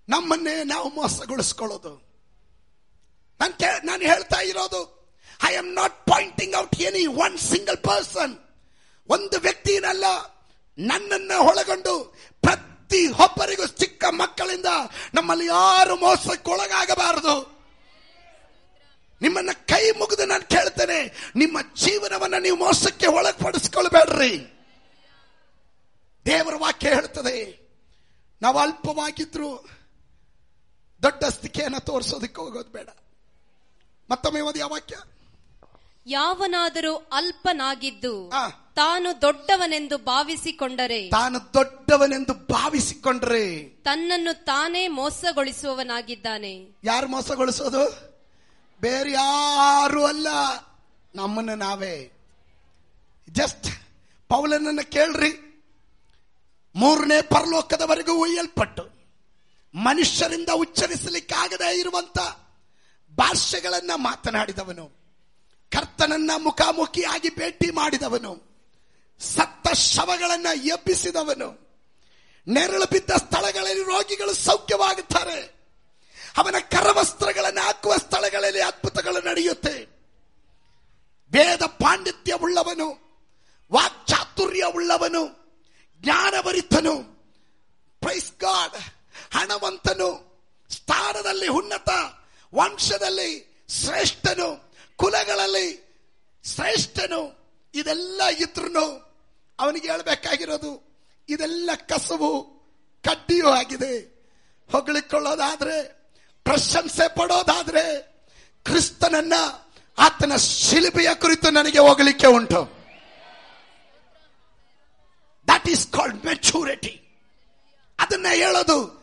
ನಮ್ಮನ್ನೇ ನಾವು ಮೋಸಗೊಳಿಸ್ಕೊಳ್ಳೋದು ನಾನು ನಾನು ಹೇಳ್ತಾ ಇರೋದು I am not pointing out any one single person ಒಂದು ವ್ಯಕ್ತಿನಲ್ಲ ನನ್ನನ್ನ ಒಳಗೊಂಡು ಪ್ರತಿ ಒಬ್ಬರಿಗೂ ಚಿಕ್ಕ ಮಕ್ಕಳಿಂದ ನಮ್ಮಲ್ಲಿ ಯಾರು ಮೋಸಕ್ಕೊಳಗಾಗಬಾರದು ನಿಮ್ಮನ್ನ ಕೈ ಮುಗಿದು ನಾನು ಕೇಳ್ತೇನೆ ನಿಮ್ಮ ಜೀವನವನ್ನ ನೀವು ಮೋಸಕ್ಕೆ ಒಳಪಡಿಸ್ಕೊಳ್ಬೇಡ್ರಿ ದೇವರ ವಾಕ್ಯ ಹೇಳ್ತದೆ ನಾವು ಅಲ್ಪವಾಗಿದ್ರು ದೊಡ್ಡ ಸ್ಥಿತಿಯನ್ನು ತೋರಿಸೋದಕ್ಕೆ ಹೋಗೋದು ಬೇಡ ಮತ್ತೊಮ್ಮೆ ಓದಿ ಆ ವಾಕ್ಯ ಯಾವನಾದರೂ ಅಲ್ಪನಾಗಿದ್ದು ಆ. ತಾನು ದೊಡ್ಡವನೆಂದು ಭಾವಿಸಿಕೊಂಡರೆ ತಾನು ದೊಡ್ಡವನೆಂದು ಭಾವಿಸಿಕೊಂಡ್ರೆ ತನ್ನನ್ನು ತಾನೇ ಮೋಸಗೊಳಿಸುವವನಾಗಿದ್ದಾನೆ ಯಾರು ಮೋಸಗೊಳಿಸೋದು ಬೇರೆ ಯಾರು ಅಲ್ಲ ನಮ್ಮನ್ನು ನಾವೇ ಜಸ್ಟ್ ಪೌಲನನ್ನ ಕೇಳ್ರಿ ಮೂರನೇ ಪರಲೋಕದವರೆಗೂ ಒಯ್ಯಲ್ಪಟ್ಟು ಮನುಷ್ಯರಿಂದ ಉಚ್ಚರಿಸಲಿಕ್ಕಾಗದೇ ಇರುವಂತ ಭಾಷೆಗಳನ್ನ ಮಾತನಾಡಿದವನು ಕರ್ತನನ್ನ ಮುಖಾಮುಖಿಯಾಗಿ ಭೇಟಿ ಮಾಡಿದವನು ಸತ್ತ ಶವಗಳನ್ನ ಎಬ್ಬಿಸಿದವನು ನೆರಳು ಬಿದ್ದ ಸ್ಥಳಗಳಲ್ಲಿ ರೋಗಿಗಳು ಸೌಖ್ಯವಾಗುತ್ತಾರೆ ಅವನ ಕರವಸ್ತ್ರಗಳನ್ನು ಹಾಕುವ ಸ್ಥಳಗಳಲ್ಲಿ ಅದ್ಭುತಗಳು ನಡೆಯುತ್ತೆ ವೇದ ಪಾಂಡಿತ್ಯ ಉಳ್ಳವನು ವಾಕ್ಚಾತುರ್ಯ ಉಳ್ಳವನು ಜ್ಞಾನಭರಿತನು ಪ್ರೈಸ್ ಗಾಡ್ ಹಣವಂತನು ಸ್ಥಾನದಲ್ಲಿ ಉನ್ನತ ವಂಶದಲ್ಲಿ ಶ್ರೇಷ್ಠನು ಕುಲಗಳಲ್ಲಿ ಶ್ರೇಷ್ಠನು ಇದೆಲ್ಲ ಇದ್ರು ಅವನಿಗೆ ಹೇಳ್ಬೇಕಾಗಿರೋದು ಇದೆಲ್ಲ ಕಸವು ಕಡ್ಡಿಯೂ ಆಗಿದೆ ಹೊಗಳಿಕೊಳ್ಳೋದಾದ್ರೆ ಪ್ರಶಂಸೆ ಪಡೋದಾದ್ರೆ ಕ್ರಿಸ್ತನನ್ನ ಆತನ ಶಿಲ್ಪೆಯ ಕುರಿತು ನನಗೆ ಹೋಗಲಿಕ್ಕೆ ಉಂಟು ದಟ್ ಈಸ್ ಕಾಲ್ಡ್ ಮೆಚೂರಿಟಿ ಅದನ್ನ ಹೇಳೋದು